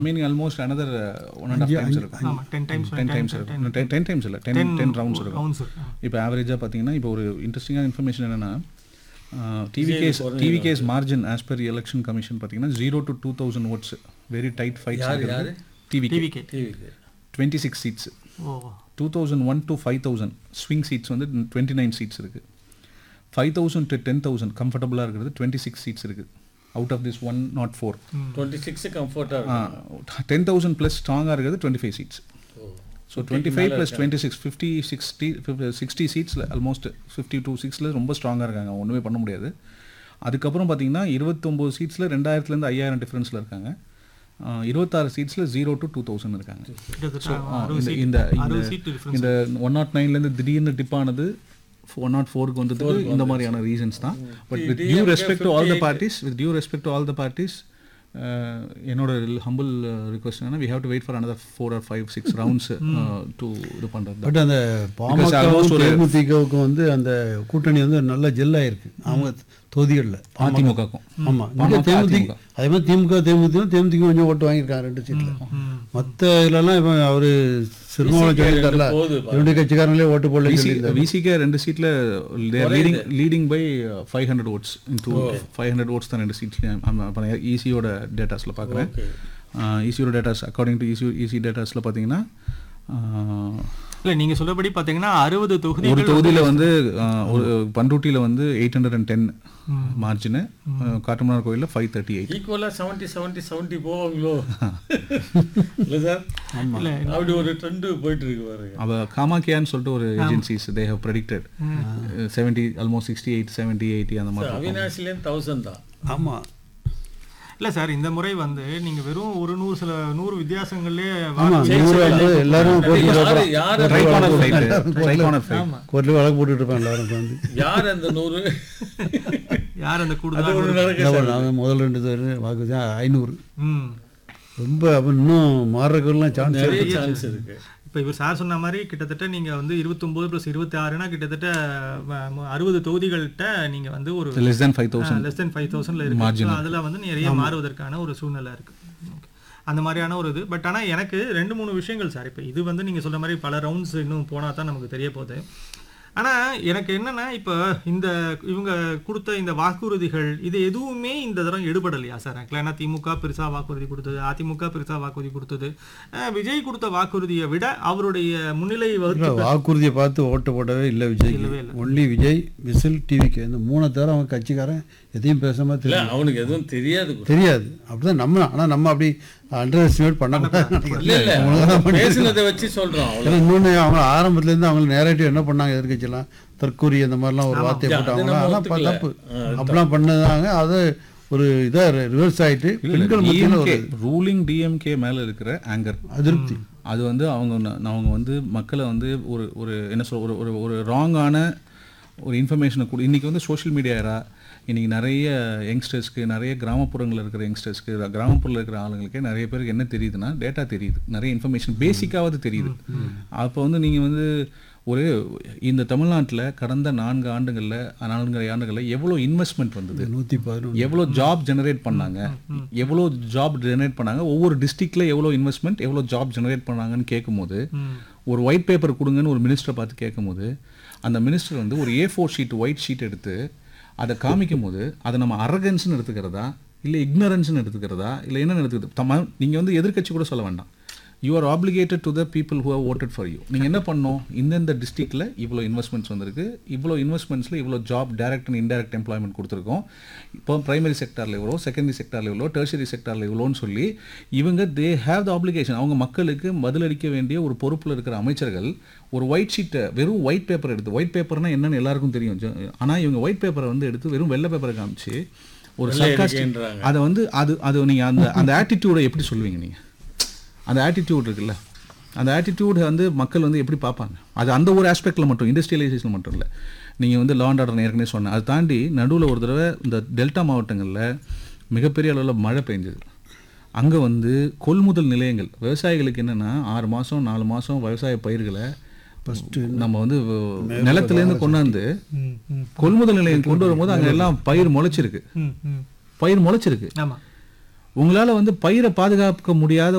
Meaning almost another one and half times இருக்கும் ஆமா ten times ten times இருக்கும் ten ten times இல்லை ten ten rounds இருக்கும் rounds இப்போ ஆவரேஜாக பார்த்தீங்கன்னா இப்போ ஒரு இன்ட்ரெஸ்டிங்கான இன்ஃபர்மேஷன் என்னன்னா TV case TV case margin as per election commission பார்த்தீங்கன்னா zero to two thousand votes very tight fight TV TVK டிவிக்கு twenty six seats oh two thousand one to five thousand swing seats வந்து twenty nine seats இருக்குது five thousand to ten thousand கம்ஃபர்டபுளாக இருக்கிறது twenty six seats இருக்குது out of this one naught four twenty six கம்ஃபர்ட்டாக ten thousand plus ஸ்ட்ராங்காக இருக்கிறது twenty five seats so twenty five plus twenty six fifty sixty sixty சீட்ஸில் almost fifty two சிக்ஸில் ரொம்ப ஸ்ட்ராங்காக இருக்காங்க ஒன்றுமே பண்ண முடியாது அதுக்கப்புறம் பார்த்தீங்கன்னா இருபத்தொம்போது சீட்ஸில் ரெண்டாயிரத்துலேருந்து ஐயாயிரம் டிஃப்ரென்ஸில் இருக்காங்க ஆஹ் இருபத்தாறு சீட்ஸில் ஜீரோ டு டூ தௌசண்ட் இருக்காங்க கிட்டத்தட்ட ஆ, அறுபது இந்த சீட் இந்த அறுபது இந்த- சீட் டிஃபரன்ஸ் இந்த ஒன் நாட் நைன்லேருந்து திடீர்னு டிப் ஆனது ஒன் நாட் ஃபோருக்கு வந்ததுக்கு இந்த மாதிரியான ரீசன்ஸ் தான் but with due respect to all the parties with due respect to all the parties என்னோட ஹம்பிள் ரிக்வஸ்ட் என்னன்னா we have to wait for another four or five six rounds to இது பண்ணுறது but அந்த almost PMK ஒரு- தேமுதிகவுக்கும் வந்து அந்த கூட்டணி வந்து நல்ல ஜெல்லாயிருக்கு அவங்க தொகுதிகளில் அதிமுகக்கும் ஆமா இங்க தேமுதிக அதே மாதிரி திமுக தேமுதிக தேமுதிக கொஞ்சம் ஓட்டு வாங்கியிருக்காங்க ரெண்டு சீட்ல மற்ற இதுலலாம் இப்போ அவரு சிறுமாவளம் சொல்லியிருக்காருல போகுது ரெண்டு கட்சிக்காரங்களே ஓட்டு போடல சொல்லி விசிகே ரெண்டு சீட்டில் leading leading by five hundred votes two five hundred votes தான் ரெண்டு சீட்ஸ்லையும் ஈசியோட டேட்டாஸில் பார்க்குறேன் ஈசியோட datas according to EC EC டேட்டாஸில் பார்த்தீங்கன்னா இல்ல நீங்க சொல்றபடி பாத்தீங்கன்னா அறுபது ஒரு தொகுதிகள் தொகுதியில் வந்து ஆஹ், ஒரு பண்ருட்டியில் வந்து eight hundred and ten margin Kattumannar கோயிலில் ஃபைவ் தேர்ட்டி எயிட் ஈக்குவலாக செவன்ட்டி செவன்ட்டி செவன்ட்டி போவாங்களோ இல்லை சார் இல்ல அப்படி ஒரு ட்ரெண்டு போயிட்டு இருக்கு பாருங்க அவ காமாக்கியான்னு சொல்லிட்டு ஒரு agencies they have predicted seventy almost sixty eight seventy eighty அந்த மாதிரி இருக்கும். அவினாசிலேருந்து தௌசண்ட் தான் ஆமா இல்ல சார் இந்த முறை வந்து நீங்க வெறும் ஒரு நூறு சில நூறு வித்தியாசங்களே ஆமா நூறு வந்து எல்லாரும் கோர்ட்டில் யாரு யார் Try corner fight. Try corner fight. கோர்ட்டில் வழக்கு போட்டுட்டு இருப்பாங்க எல்லாரும் உட்காந்து யார் அந்த நூறு யார் அந்த அது கூடுதல் ஒன்று நடக்க என்ன பண்ணாங்க முதல் ரெண்டு பேர் வாக்கு தான் ஐநூறு ம் ரொம்ப அப்போ இன்னும் மாறுறதுக்கெல்லாம் சான்ஸ் நிறைய சான்ஸ் இருக்கு இப்போ இவர் சார் சொன்ன மாதிரி கிட்டத்தட்ட நீங்க வந்து இருபத்தொன்பது ப்ளஸ் இருபத்தி ஆறுனா கிட்டத்தட்ட வ- அறுபது தொகுதிகள்கிட்ட நீங்க வந்து ஒரு less than five thousand less than five தௌசண்ட்ல இருக்கு So, அதுல வந்து நிறைய மாறுவதற்கான ஒரு சூழ்நிலை இருக்கு Okay. அந்த மாதிரியான ஒரு இது பட் ஆனா எனக்கு ரெண்டு மூணு விஷயங்கள் சார் இப்போ இது வந்து நீங்க சொல்ற மாதிரி பல ரவுண்ட்ஸ் இன்னும் போனா தான் நமக்கு தெரிய போகுது ஆனா எனக்கு என்னன்னா இப்போ இந்த இவங்க கொடுத்த இந்த வாக்குறுதிகள் இது எதுவுமே இந்த தடவை எடுபடலையா சார் ஏன்னா திமுக பெருசா வாக்குறுதி கொடுத்தது அதிமுக பெருசா வாக்குறுதி கொடுத்தது அஹ் விஜய் கொடுத்த வாக்குறுதியை விட அவருடைய முன்னிலை வகுத்து வாக்குறுதியை பார்த்து ஓட்டு போடவே இல்லை விஜய் ஒன்லி விஜய் விசில் டிவிக்கு இந்த மூணை தவிர அவன் கட்சிக்காரன் எதையும் பேசாம இல்ல தெரியும் அவனுக்கு எதுவும் தெரியாது கூட. தெரியாது அப்படிதான் நம்ம ஆனா நம்ம அப்படி அண்டர் எஸ்டிமேட் பண்ணக்கூடாதுன்னு இல்ல இல்ல நினைக்கிறேன் பேசுனதை வச்சு சொல்றோம் அவ்வளவு ஏன்னா இன்னொன்று அவங்க ஆரம்பத்துல இருந்து அவங்க நேரடிவ் என்ன பண்ணாங்க எதிர்கட்சியெல்லாம் தற்கூரி அந்த மாதிரிலாம் ஒரு வார்த்தையை அது போட்டாங்க நம்ம அதெல்லாம் ப- ஒத்துக்கல. தப்பு ஆ, அப்படிலாம் பண்ணதாங்க அது ஒரு இதா ரிவர்ஸ் ஆயிட்டு பெண்கள் மத்தியில் ஒரு ரூலிங் டிஎம்கே மேல இருக்கிற ஆங்கர் அதிருப்தி அது வந்து அவங்க ந- அவங்க வந்து மக்களை வந்து ஒரு ஒரு என்ன சொல் ஒரு ஒரு ஒரு ராங்கான ஒரு இன்ஃபர்மேஷனை கொடு இன்றைக்கி வந்து சோஷியல் மீடியா era இன்றைக்கி நிறைய யங்ஸ்டர்ஸ்க்கு நிறைய கிராமப்புறங்களில் இருக்கிற யங்ஸ்டர்ஸ்க்கு கிராமப்புறத்தில் இருக்கிற ஆளுங்களுக்கே நிறைய பேருக்கு என்ன தெரியுதுன்னா டேட்டா தெரியுது நிறைய இன்ஃபர்மேஷன் பேசிக்காவது தெரியுது அப்போ வந்து நீங்கள் வந்து ஒரு இந்த தமிழ்நாட்டில் கடந்த நான்கு ஆண்டுகளில் நான்கு ஆண்டுகளில் எவ்வளோ இன்வெஸ்ட்மெண்ட் வந்தது நூற்றி பதினொன்று எவ்வளோ ஜாப் ஜெனரேட் பண்ணாங்க எவ்வளோ ஜாப் ஜெனரேட் பண்ணாங்க ஒவ்வொரு டிஸ்ட்ரிக்ட்ல எவ்வளோ இன்வெஸ்ட்மெண்ட் எவ்வளோ ஜாப் ஜெனரேட் பண்ணாங்கன்னு கேட்கும்போது ஒரு ஒயிட் பேப்பர் கொடுங்கன்னு ஒரு மினிஸ்டரை பார்த்து கேட்கும்போது அந்த மினிஸ்டர் வந்து ஒரு A four sheet white sheet எடுத்து அதை காமிக்கும் போது அதை நம்ம அரகன்ஸ்னு எடுத்துக்கிறதா இல்லை இக்னரன்ஸ்னு எடுத்துக்கிறதா இல்லை என்னன்னு எடுத்துக்கிறது தம்ம நீங்கள் வந்து எதிர்க்கட்சி கூட சொல்ல வேண்டாம் you are obligated to the people who have voted for you நீங்கள் என்ன பண்ணணும் இந்தந்த டிஸ்ட்ரிக்டில் இவ்வளோ இன்வெஸ்ட்மெண்ட்ஸ் வந்திருக்கு இவ்வளோ இன்வெஸ்ட்மெண்ட்ஸில் இவ்வளோ job direct and indirect employment கொடுத்துருக்கோம் இப்போ பிரைமரி செக்டாரில் இவ்வளோ செகண்டரி செக்டாரில் இவ்வளோ டெர்ஷரி செக்டாரில் இவ்வளோன்னு சொல்லி இவங்க தே ஹேவ் த ஆப்ளிகேஷன் அவங்க மக்களுக்கு பதிலளிக்க வேண்டிய ஒரு பொறுப்பில் இருக்கிற அமைச்சர்கள் ஒரு ஒயிட் ஷீட்டை வெறும் ஒயிட் பேப்பர் எடுத்து ஒயிட் பேப்பர்னா என்னன்னு எல்லாருக்கும் தெரியும் ஆனால் இவங்க ஒயிட் பேப்பரை வந்து எடுத்து வெறும் வெள்ளை பேப்பரை காமிச்சு ஒரு sarcastic- அறிக்கைன்றாங்க. அதை வந்து அது அது நீங்கள் அந்த அந்த ஆட்டிடியூடை எப்படி சொல்லுவீங்க நீங்கள் அந்த ஆட்டிடியூட் இருக்குல்ல அந்த ஆட்டிடியூட் வந்து மக்கள் வந்து எப்படி பார்ப்பாங்க அது அந்த ஒரு ஆஸ்பெக்டில் மட்டும் இண்டஸ்ட்ரியலைசேஷன் மட்டும் இல்லை நீங்கள் வந்து லா அண்ட் ஆர்டர் ஏற்கனவே சொன்னேன் அதை தாண்டி நடுவில் ஒரு தடவை இந்த டெல்டா மாவட்டங்களில் மிகப்பெரிய அளவில் மழை பெஞ்சது அங்கே வந்து கொள்முதல் நிலையங்கள் விவசாயிகளுக்கு என்னென்னா ஆறு மாதம் நாலு மாதம் விவசாய பயிர்களை நம்ம வந்து நிலத்துலேருந்து கொண்டாந்து ம், ம், கொள்முதல் நிலையம் கொண்டு வரும்போது அங்கே எல்லாம் பயிர் முளைச்சிருக்கு ம், ம். பயிர் முளைச்சிருக்கு ஆமா உங்களால வந்து பயிரை பாதுகாக்க முடியாத